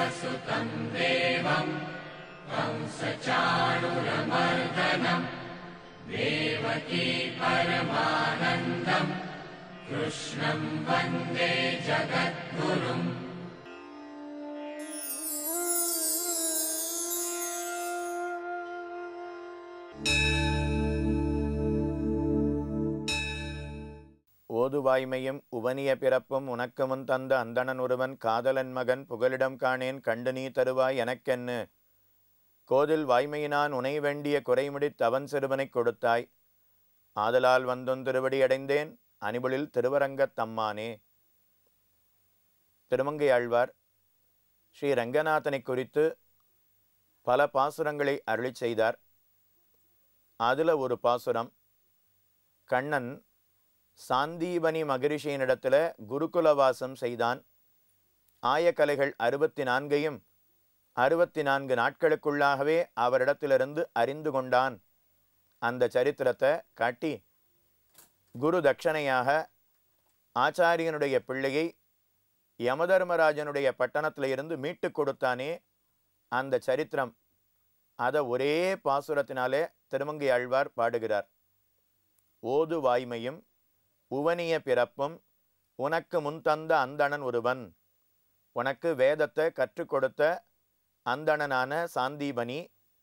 ஓதுவாய்மையும் உவனிய பிறப்பும் உனக்கு முன் தந்த அந்தணன் ஒருவன் காதலன் மகன் புகலிடம் காணேன் கண்டு நீ தருவாய் எனக்கென்னு கோதில் வாய்மையினான் உனை வேண்டிய குறைமுடித் அவன் சிறுவனைக் கொடுத்தாய் ஆதலால் வந்தொன் திருவடி அடைந்தேன் அணிபொழில் திருவரங்கத் தம்மானே திருமங்கை ஆழ்வார் ஸ்ரீ ரங்கநாதனை குறித்து பல பாசுரங்களை அருளிச் செய்தார் அதில் ஒரு பாசுரம் கண்ணன் சாந்தீபனி மகரிஷியினிடத்தில் குருகுலவாசம் செய்தான் ஆயக்கலைகள் அறுபத்தி நான்கையும் அறுபத்தி நான்கு நாட்களுக்குள்ளாகவே அவரிடத்திலிருந்து அறிந்து கொண்டான் அந்த சரித்திரத்தை காட்டி குரு தட்சணையாக ஆச்சாரியனுடைய பிள்ளையை யமதர்மராஜனுடைய பட்டணத்தில் இருந்து மீட்டு கொடுத்தானே அந்த சரித்திரம் அதை ஒரே பாசுரத்தினாலே திருமங்கை ஆழ்வார் பாடுகிறார் ஓது வாய்மையும் உவனிய பிறப்பும் உனக்கு முன் தந்த அந்தணன் ஒருவன் உனக்கு வேதத்தை கற்றுக் கொடுத்த அந்தணனான சாந்தீபனி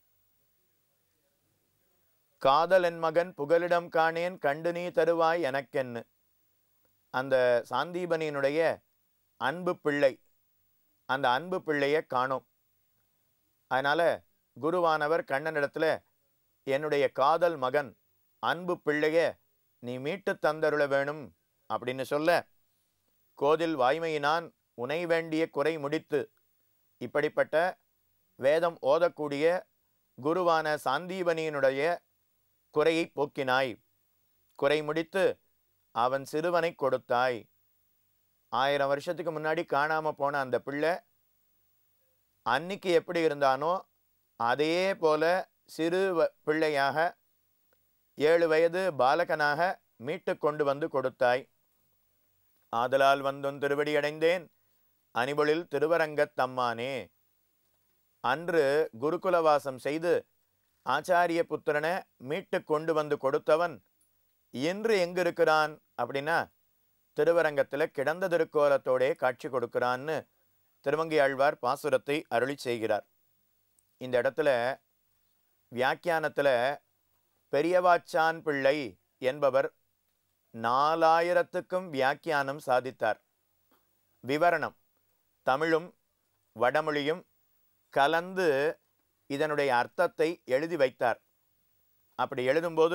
காதலன் மகன் புகலிடம் காணேன் கண்டு நீ தருவாய் எனக்கென்னு அந்த சாந்தீபனியினுடைய அன்பு பிள்ளை அந்த அன்பு பிள்ளையை காணோம் அதனால் குருவானவர் கண்ணனிடத்துல என்னுடைய காதல் மகன் அன்பு பிள்ளைய நீ மீட்டு தந்தருள வேணும் அப்படின்னு சொல்ல கோதில் வாய்மையினான் உனை வேண்டிய குறை முடித்து இப்படிப்பட்ட வேதம் ஓதக்கூடிய குருவான சாந்தீபனியினுடைய குறையை போக்கினாய் குறை முடித்து அவன் சிறுவனை கொடுத்தாய் ஆயிரம் வருஷத்துக்கு முன்னாடி காணாம போன அந்த பிள்ளை அன்னைக்கு எப்படி இருந்தானோ அதே போல சிறு வ- பிள்ளையாக ஏழு வயது பாலகனாக மீட்டு கொண்டு வந்து கொடுத்தாய் ஆதலால் வந்தொன் திருவடி அடைந்தேன் அணிபொழில் திருவரங்கத் தம்மானே அன்று குருகுலவாசம் செய்து ஆச்சாரிய புத்திரனை மீட்டு கொண்டு வந்து கொடுத்தவன் இன்று எங்க இருக்கிறான் அப்படின்னா திருவரங்கத்தில் கிடந்த திருக்கோலத்தோடே காட்சி கொடுக்கிறான்னு திருமங்கை ஆழ்வார் பாசுரத்தை அருளி செய்கிறார் இந்த இடத்துல வியாக்கியானத்தில் பெரியவாச்சான் பிள்ளை என்பவர் நாலாயிரத்துக்கும் வியாக்கியானம் சாதித்தார் விவரணம் தமிழும் வடமொழியும் கலந்து இதனுடைய அர்த்தத்தை எழுதி வைத்தார் அப்படி எழுதும்போது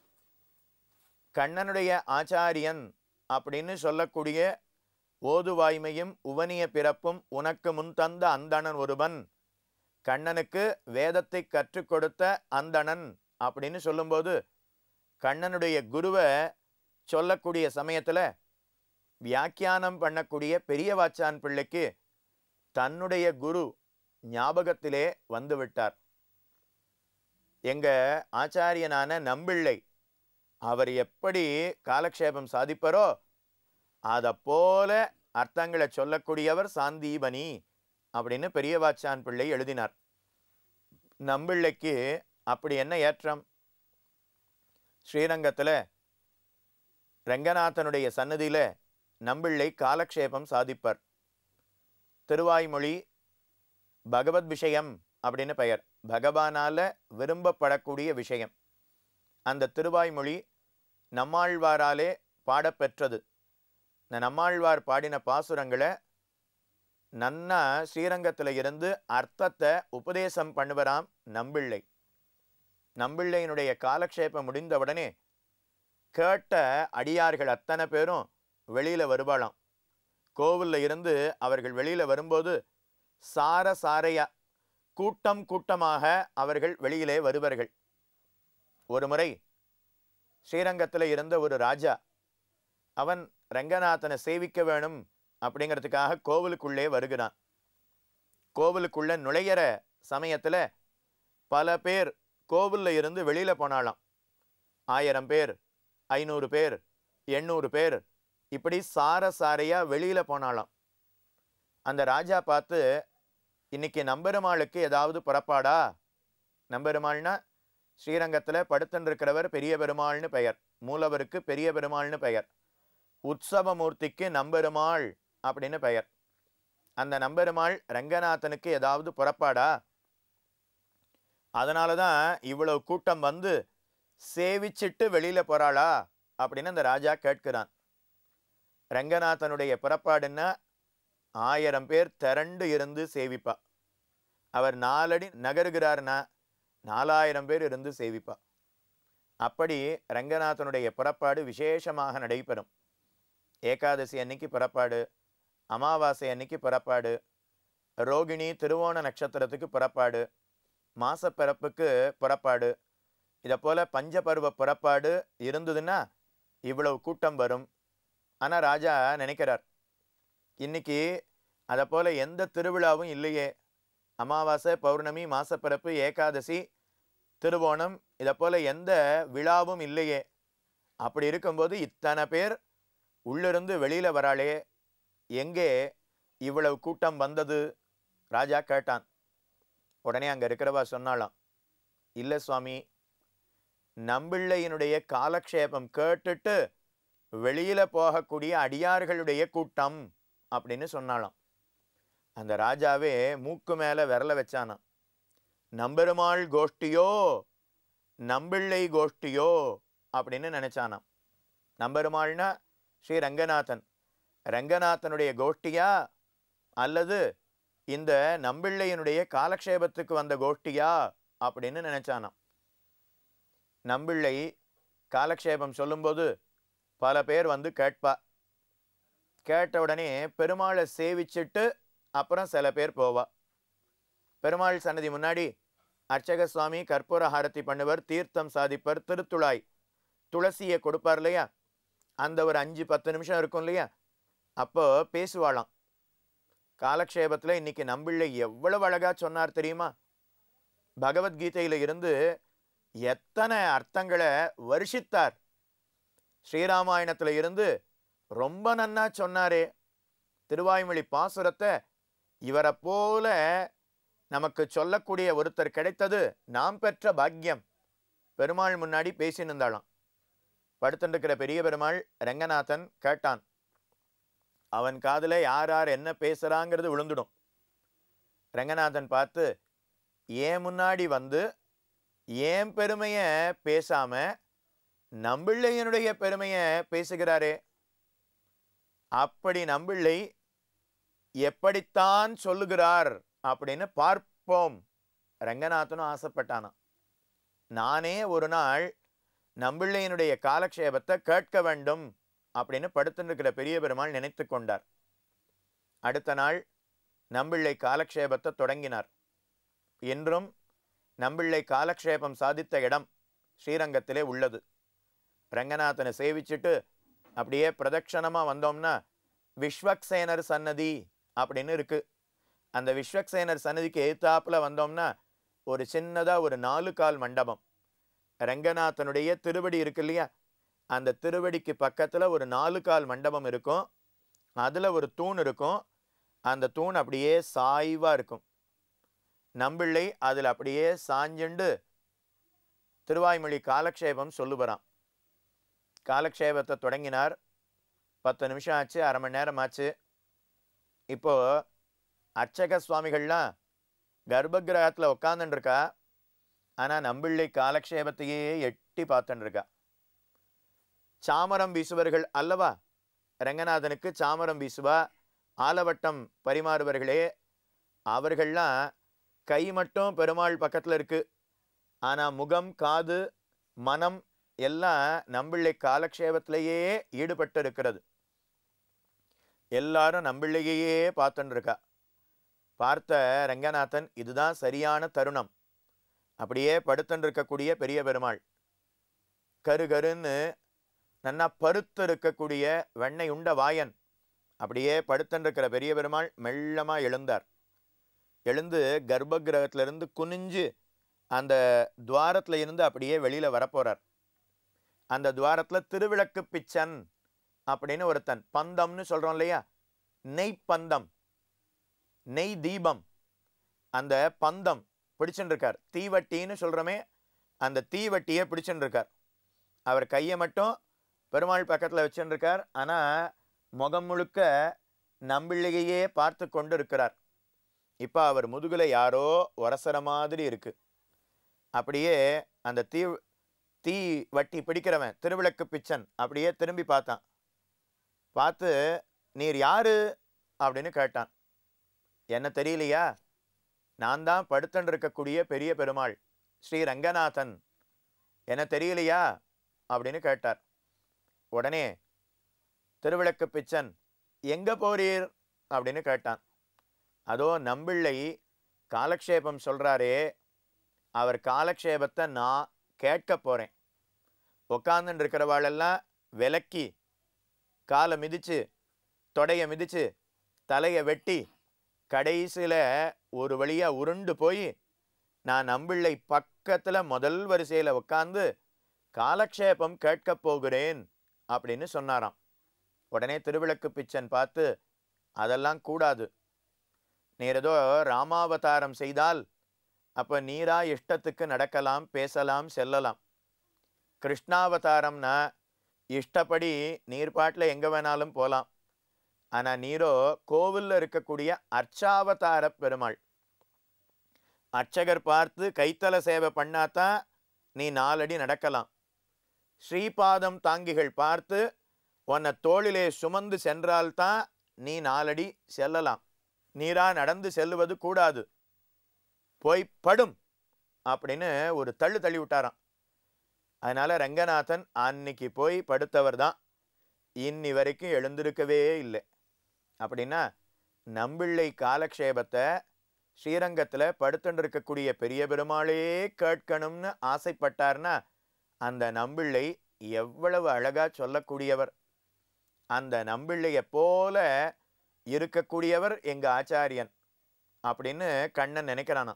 கண்ணனுடைய ஆச்சாரியன் அப்படின்னு சொல்லக்கூடிய ஓதுவாய்மையும் உவனிய பிறப்பும் உனக்கு முன் தந்த அந்தணன் ஒருவன் கண்ணனுக்கு வேதத்தை கற்றுக் கொடுத்த அந்தணன் அப்படின்னு சொல்லும்போது கண்ணனுடைய குருவை சொல்லக்கூடிய சமயத்தில் வியாக்கியானம் பண்ணக்கூடிய பெரியவாச்சான் பிள்ளைக்கு தன்னுடைய குரு ஞாபகத்திலே வந்துவிட்டார் எங்க ஆச்சாரியனான நம்பிள்ளை அவர் எப்படி காலக்ஷேபம் சாதிப்பாரோ அதை போல அர்த்தங்களை சொல்லக்கூடியவர் சாந்தீபனி அப்படின்னு பெரியவாச்சான் பிள்ளை எழுதினார் நம்பிள்ளைக்கு அப்படி என்ன ஏற்றம் ஸ்ரீரங்கத்தில் ரங்கநாதனுடைய சன்னதியில் நம்பிள்ளை காலக்ஷேபம் சாதிப்பர் திருவாய்மொழி பகவத் விஷயம் அப்படின்னு பெயர் பகவானால விரும்பப்படக்கூடிய விஷயம் அந்த திருவாய்மொழி நம்மாழ்வாராலே பாடப்பெற்றது இந்த நம்மாழ்வார் பாடின பாசுரங்களை நன்னா ஸ்ரீரங்கத்தில் இருந்து அர்த்தத்தை உபதேசம் பண்ணுவராம் நம்பிள்ளை நம்பிள்ளையினுடைய காலக்ஷேபம் முடிந்தவுடனே கேட்ட அடியார்கள் அத்தனை பேரும் வெளியில் வருவாளாம் கோவிலில் இருந்து அவர்கள் வெளியில் வரும்போது சார சாரையா கூட்டம் கூட்டமாக அவர்கள் வெளியிலே வருவார்கள் ஒரு முறை ஸ்ரீரங்கத்தில் இருந்த ஒரு ராஜா அவன் ரங்கநாதனை சேவிக்க வேணும் அப்படிங்கிறதுக்காக கோவிலுக்குள்ளே வருகிறான் கோவிலுக்குள்ள நுழையிற சமயத்தில் பல பேர் கோவிலில் இருந்து வெளியில் போனாலாம் ஆயிரம் பேர் ஐநூறு பேர் எண்ணூறு பேர் இப்படி சார சாரையாக வெளியில் போனாலாம் அந்த ராஜா பார்த்து இன்னைக்கு நம்பெருமாளுக்கு ஏதாவது புறப்பாடா நம்பெருமாள்னா ஸ்ரீரங்கத்தில் படுத்துருக்கிறவர் பெரிய பெருமாள்னு பெயர் மூலவருக்கு பெரிய பெருமாள்னு பெயர் உற்சவமூர்த்திக்கு நம்பெருமாள் அப்படின்னு பெயர் அந்த நம்பெருமாள் ரங்கநாதனுக்கு ஏதாவது புறப்பாடா அதனால தான் இவ்வளவு கூட்டம் வந்து சேவிச்சிட்டு வெளியில போறாளா அப்படின்னு அந்த ராஜா கேட்கிறான் ரங்கநாதனுடைய புறப்பாடுன்னா ஆயிரம் பேர் திரண்டு இருந்து சேவிப்பா அவர் நாலடி நகருகிறார்னா நாலாயிரம் பேர் இருந்து சேவிப்பா அப்படி ரங்கநாதனுடைய புறப்பாடு விசேஷமாக நடைபெறும் ஏகாதசி அன்னைக்கு புறப்பாடு அமாவாசை அன்னைக்கு புறப்பாடு ரோகிணி திருவோண நட்சத்திரத்துக்கு புறப்பாடு மாசப்பிறப்புக்கு புறப்பாடு இதை போல பஞ்சபருவ புறப்பாடு இருந்ததுன்னா இவ்வளவு கூட்டம் வரும் ஆனால் ராஜா நினைக்கிறார் இன்னைக்கு அதை போல எந்த திருவிழாவும் இல்லையே அமாவாசை பௌர்ணமி மாசப்பிறப்பு ஏகாதசி திருவோணம் இதை போல எந்த விழாவும் இல்லையே அப்படி இருக்கும்போது இத்தனை பேர் உள்ளிருந்து வெளியில வராளே எங்கே இவ்வளவு கூட்டம் வந்தது ராஜா கேட்டான் உடனே அங்க இருக்கிறவா சொன்னாலாம் இல்லை சுவாமி நம்பிள்ளையினுடைய காலக்ஷேபம் கேட்டுட்டு வெளியில போகக்கூடிய அடியார்களுடைய கூட்டம் அப்படின்னு சொன்னாலாம் அந்த ராஜாவே மூக்கு மேல விரல வச்சானாம் நம்பெருமாள் கோஷ்டியோ நம்பிள்ளை கோஷ்டியோ அப்படின்னு நினைச்சானாம் நம்பெருமாள்னா ஸ்ரீ ரங்கநாதன் ரங்கநாதனுடைய கோஷ்டியா அல்லது இந்த நம்பிள்ளையினுடைய காலக்ஷேபத்துக்கு வந்த கோஷ்டியா அப்படின்னு நினைச்சானாம் நம்பிள்ளை காலக்ஷேபம் சொல்லும்போது பல பேர் வந்து கேட்பா கேட்ட உடனே பெருமாளை சேவிச்சிட்டு அப்புறம் சில பேர் போவா பெருமாள் சன்னதி முன்னாடி அர்ச்சக சுவாமி கற்பூர ஹாரதி பண்ணுவர் தீர்த்தம் சாதிப்பர் திருத்துழாய் துளசியை கொடுப்பார் இல்லையா அந்த ஒரு அஞ்சு பத்து நிமிஷம் இருக்கும் இல்லையா அப்போ பேசுவாளாம் காலக்ஷேபத்தில் இன்னைக்கு நம்பிள்ளை எவ்வளவு அழகா சொன்னார் தெரியுமா பகவத்கீதையில இருந்து எத்தனை அர்த்தங்களை வருஷித்தார் ஸ்ரீராமாயணத்துல இருந்து ரொம்ப நன்னா சொன்னாரே திருவாய்மொழி பாசுரத்தை இவரை போல நமக்கு சொல்லக்கூடிய ஒருத்தர் கிடைத்தது நாம் பெற்ற பாக்கியம் பெருமாள் முன்னாடி பேசின்னு இருந்தாளாம் படுத்துருக்கிற பெரிய பெருமாள் ரங்கநாதன் கேட்டான் அவன் காதுல யார் யார் என்ன பேசுறாங்கிறது விழுந்துடும் ரங்கநாதன் பார்த்து ஏன் முன்னாடி வந்து ஏன் பெருமைய பேசாம நம்பிள்ளையனுடைய பெருமைய பேசுகிறாரே அப்படி நம்பிள்ளை எப்படித்தான் சொல்லுகிறார் அப்படின்னு பார்ப்போம் ரங்கநாதனும் ஆசைப்பட்டானாம் நானே ஒரு நாள் நம்பிள்ளையனுடைய காலக்ஷேபத்தை கேட்க வேண்டும் அப்படின்னு படுத்துருக்கிற பெரிய பெருமாள் நினைத்து கொண்டார் அடுத்த நாள் நம்பிள்ளை காலக்ஷேபத்தை தொடங்கினார் என்றும் நம்பிள்ளை காலக்ஷேபம் சாதித்த இடம் ஸ்ரீரங்கத்திலே உள்ளது ரங்கநாதனை சேவிச்சுட்டு அப்படியே பிரதட்சணமாக வந்தோம்னா விஸ்வக்சேனர் சன்னதி அப்படின்னு இருக்கு அந்த விஸ்வக்சேனர் சன்னதிக்கு எதிர்த்தாப்புல வந்தோம்னா ஒரு சின்னதாக ஒரு நாலு கால் மண்டபம் ரங்கநாதனுடைய திருவடி இருக்கு இல்லையா அந்த திருவடிக்கு பக்கத்தில் ஒரு நாலு கால் மண்டபம் இருக்கும் அதில் ஒரு தூண் இருக்கும் அந்த தூண் அப்படியே சாய்வாக இருக்கும் நம்பிள்ளை அதில் அப்படியே சாஞ்சுண்டு திருவாய்மொழி காலக்ஷேபம் சொல்லுவரான் காலக்ஷேபத்தை தொடங்கினார் பத்து நிமிஷம் ஆச்சு அரை மணி நேரம் ஆச்சு இப்போ அர்ச்சக சுவாமிகள்லாம் கர்ப்பகிரகத்தில் உட்காந்துருக்கா ஆனால் நம்பிள்ளை காலக்ஷேபத்தையே எட்டி பார்த்துட்டு இருக்கா சாமரம் வீசுவர்கள் அல்லவா ரங்கநாதனுக்கு சாமரம் வீசுவா ஆலவட்டம் பரிமாறுவர்களே அவர்கள்லாம் கை மட்டும் பெருமாள் பக்கத்தில் இருக்கு ஆனால் முகம் காது மனம் எல்லாம் நம்பிள்ளை காலக்ஷேபத்திலேயே ஈடுபட்டு இருக்கிறது எல்லாரும் நம்பிள்ளையே பார்த்துட்டு இருக்கா பார்த்த ரங்கநாதன் இதுதான் சரியான தருணம் அப்படியே படுத்துட்டு இருக்கக்கூடிய பெரிய பெருமாள் கரு கருன்னு நன்னா பருத்து இருக்கக்கூடிய வெண்ணெய் உண்ட வாயன் அப்படியே படுத்துட்டு இருக்கிற பெரிய பெருமாள் மெல்லமா எழுந்தார் எழுந்து கர்ப்பகிரகத்திலிருந்து குனிஞ்சு அந்த துவாரத்துல இருந்து அப்படியே வெளியில வரப்போறார் அந்த துவாரத்துல திருவிளக்கு பிச்சன் அப்படின்னு ஒருத்தன் பந்தம்னு சொல்றோம் இல்லையா நெய் பந்தம் நெய் தீபம் அந்த பந்தம் பிடிச்சுன்னு இருக்கார் தீவட்டின்னு சொல்கிறோமே அந்த தீவட்டியை பிடிச்சுன்னு இருக்கார் அவர் கையை மட்டும் பெருமாள் பக்கத்தில் வச்சுன்னு இருக்கார் ஆனால் முகம் முழுக்க நம்பிள்ளையே பார்த்து கொண்டு இருக்கிறார் இப்போ அவர் முதுகில் யாரோ உரசற மாதிரி இருக்கு அப்படியே அந்த தீ தீ வட்டி பிடிக்கிறவன் திருவிளக்கு பிச்சன் அப்படியே திரும்பி பார்த்தான் பார்த்து நீர் யாரு அப்படின்னு கேட்டான் என்ன தெரியலையா நான் தான் படுத்துன்னு இருக்கக்கூடிய பெரிய பெருமாள் ஸ்ரீ ரங்கநாதன் என்ன தெரியலையா அப்படின்னு கேட்டார் உடனே திருவிளக்கு பிச்சன் எங்க போறீர் அப்படின்னு கேட்டான் அதோ நம்பிள்ளை காலக்ஷேபம் சொல்றாரே அவர் காலக்ஷேபத்தை நான் கேட்க போறேன் உக்காந்துன்னு இருக்கிறவாளெல்லாம் விலக்கி காலை மிதிச்சு தொடைய மிதிச்சு தலையை வெட்டி கடைசியில் ஒரு வழியாக உருண்டு போய் நான் நம்பிள்ளை பக்கத்தில் முதல் வரிசையில் உட்காந்து காலக்ஷேபம் கேட்கப் போகிறேன் அப்படின்னு சொன்னாராம் உடனே திருவிளக்கு பிச்சன் பார்த்து அதெல்லாம் கூடாது நீர் ஏதோ ராமாவதாரம் செய்தால் அப்போ நீரா இஷ்டத்துக்கு நடக்கலாம் பேசலாம் செல்லலாம் கிருஷ்ணாவதாரம்னா இஷ்டப்படி நீர் பாட்டில் எங்கே வேணாலும் போகலாம் ஆனால் நீரோ கோவிலில் இருக்கக்கூடிய அர்ச்சாவதார பெருமாள் அர்ச்சகர் பார்த்து கைத்தல சேவை பண்ணாதான் நீ நாலடி நடக்கலாம் ஸ்ரீபாதம் தாங்கிகள் பார்த்து உன்னை தோளிலே சுமந்து சென்றால்தான் நீ நாலடி செல்லலாம் நீரா நடந்து செல்லுவது கூடாது போய் படும் அப்படின்னு ஒரு தள்ளு தள்ளி விட்டாராம் அதனால ரங்கநாதன் அன்னைக்கு போய் படுத்தவர் தான் இன்னி வரைக்கும் எழுந்திருக்கவே இல்லை அப்படின்னா நம்பிள்ளை காலக்ஷேபத்தை ஸ்ரீரங்கத்தில் படுத்துட்டு இருக்கக்கூடிய பெரிய பெருமாளே கேட்கணும்னு ஆசைப்பட்டார்னா அந்த நம்பிள்ளை எவ்வளவு அழகா சொல்லக்கூடியவர் அந்த நம்பிள்ளையை போல இருக்கக்கூடியவர் எங்க ஆச்சாரியன் அப்படின்னு கண்ணன் நினைக்கிறானாம்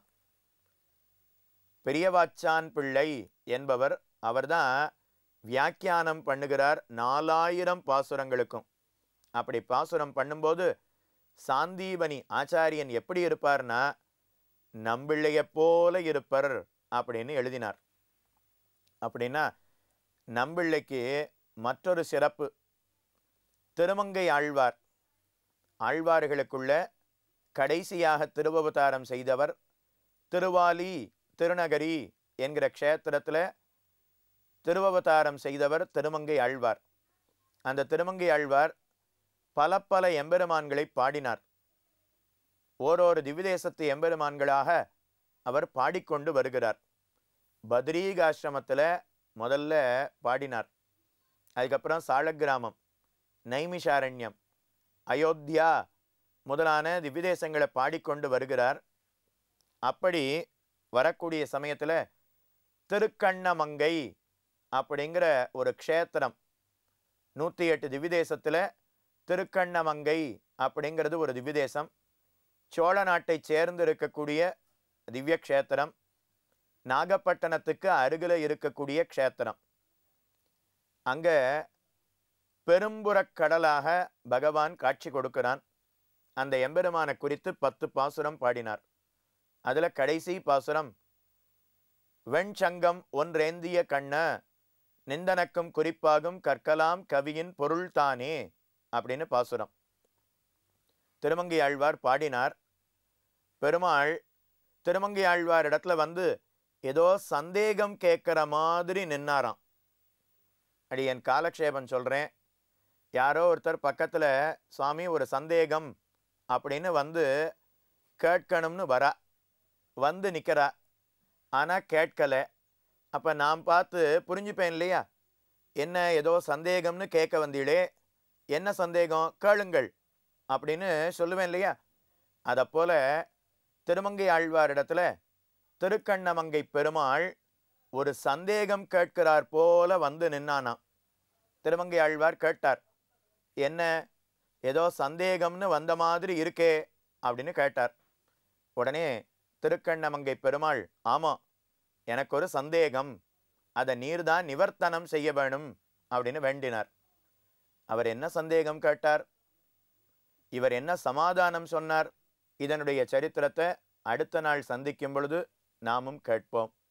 பெரியவாச்சான் பிள்ளை என்பவர் அவர்தான் வியாக்கியானம் பண்ணுகிறார் நாலாயிரம் பாசுரங்களுக்கும் அப்படி பாசுரம் பண்ணும்போது சாந்தீபனி ஆச்சாரியன் எப்படி இருப்பார்னா நம்பிள்ளையைப் போல இருப்பர் அப்படின்னு எழுதினார் அப்படின்னா நம்பிள்ளைக்கு மற்றொரு சிறப்பு திருமங்கை ஆழ்வார் ஆழ்வார்களுக்குள்ள கடைசியாக திருவவதாரம் செய்தவர் திருவாலி திருநகரி என்கிற க்ஷேத்திரத்தில் திருவவதாரம் செய்தவர் திருமங்கை ஆழ்வார் அந்த திருமங்கை ஆழ்வார் பல பல எம்பெருமான்களை பாடினார் ஓரொரு திவ்யதேசத்து எம்பெருமான்களாக அவர் பாடிக்கொண்டு வருகிறார் பத்ரீகாசிரமத்தில் முதல்ல பாடினார் அதுக்கப்புறம் சாலக்கிராமம் நைமிஷாரண்யம் அயோத்தியா முதலான திவ்யதேசங்களை பாடிக்கொண்டு வருகிறார் அப்படி வரக்கூடிய சமயத்தில் திருக்கண்ணமங்கை அப்படிங்கிற ஒரு க்ஷேத்திரம் நூற்றி எட்டு திவ்யதேசத்தில் திருக்கண்ணமங்கை அப்படிங்கிறது ஒரு திவ்யதேசம் சோழ நாட்டைச் சேர்ந்து இருக்கக்கூடிய திவ்ய க்ஷேத்திரம் நாகப்பட்டினத்துக்கு அருகில் இருக்கக்கூடிய க்ஷேத்திரம் அங்கே பெரும்புறக் கடலாக பகவான் காட்சி கொடுக்கிறான் அந்த எம்பெருமானை குறித்து பத்து பாசுரம் பாடினார் அதில் கடைசி பாசுரம் வெண்சங்கம் ஒன்றேந்திய கண்ண நிந்தனக்கும் குறிப்பாகும் கற்கலாம் கவியின் பொருள் தானே அப்படின்னு பாசுரம் திருமங்கை ஆழ்வார் பாடினார் பெருமாள் திருமங்கை ஆழ்வார் இடத்துல வந்து ஏதோ சந்தேகம் கேட்குற மாதிரி நின்னாராம் அடி என் காலக்ஷேபம் சொல்கிறேன் யாரோ ஒருத்தர் பக்கத்தில் சுவாமி ஒரு சந்தேகம் அப்படின்னு வந்து கேட்கணும்னு வரா வந்து நிற்கிறா ஆனால் கேட்கல அப்போ நான் பார்த்து புரிஞ்சுப்பேன் இல்லையா என்ன ஏதோ சந்தேகம்னு கேட்க வந்தீளே என்ன சந்தேகம் கேளுங்கள் அப்படின்னு சொல்லுவேன் இல்லையா அதை போல திருமங்கை ஆழ்வாரிடத்துல திருக்கண்ணமங்கை பெருமாள் ஒரு சந்தேகம் கேட்கிறார் போல வந்து நின்னானாம் திருமங்கை ஆழ்வார் கேட்டார் என்ன ஏதோ சந்தேகம்னு வந்த மாதிரி இருக்கே அப்படின்னு கேட்டார் உடனே திருக்கண்ணமங்கை பெருமாள் ஆமாம் எனக்கு ஒரு சந்தேகம் அதை நீர்தான் நிவர்த்தனம் செய்ய வேணும் அப்படின்னு வேண்டினார் அவர் என்ன சந்தேகம் கேட்டார் இவர் என்ன சமாதானம் சொன்னார் இதனுடைய சரித்திரத்தை அடுத்த நாள் சந்திக்கும் பொழுது நாமும் கேட்போம்